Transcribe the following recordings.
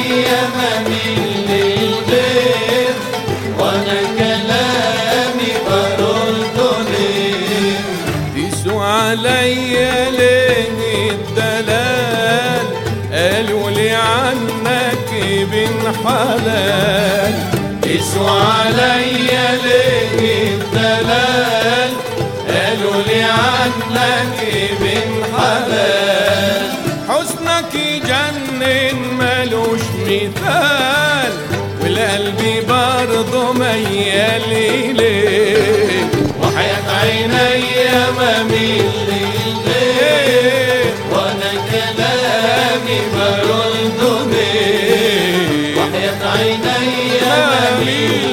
عيني مميل للغير وانا كلامي برد ليه قيسوا عليا ليه الدلال قالوا لي عنك ابن حلال قسوا عليا ليه الدلال قالوا لي عنك ابن حلال حسنك يجنن ملوش مثال والقلب برضه ميال إليه وحياة عيني مميل للغير وانا كلامي برد ليه وحياة عيني مميل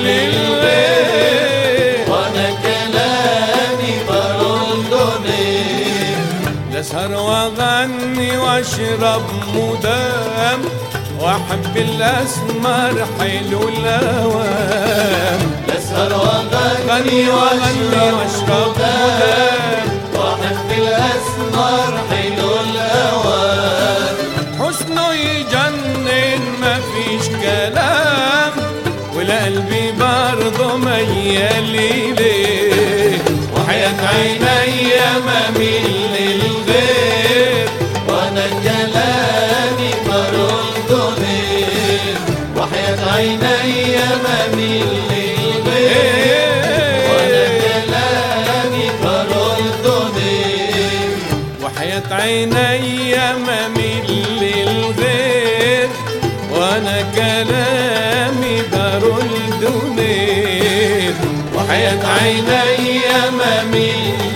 للغير وانا كلامي برد ليه لاسهر واغني واشرب مدام واحب الاسمر حلو الاوام اسهر واغني غني واغني واشرب مدام واحب الاسمر حلو الاوان حسنه يجنن مفيش كلام والقلب برضه ميال ليه وحياة عيني مميل للغير وانا كلامي برد ليه وحياة عيني مميل للغير وانا كلامي برد ليه وحياة عيني مميل للغير وانا كلامي برد ليه وحياة عيني مميل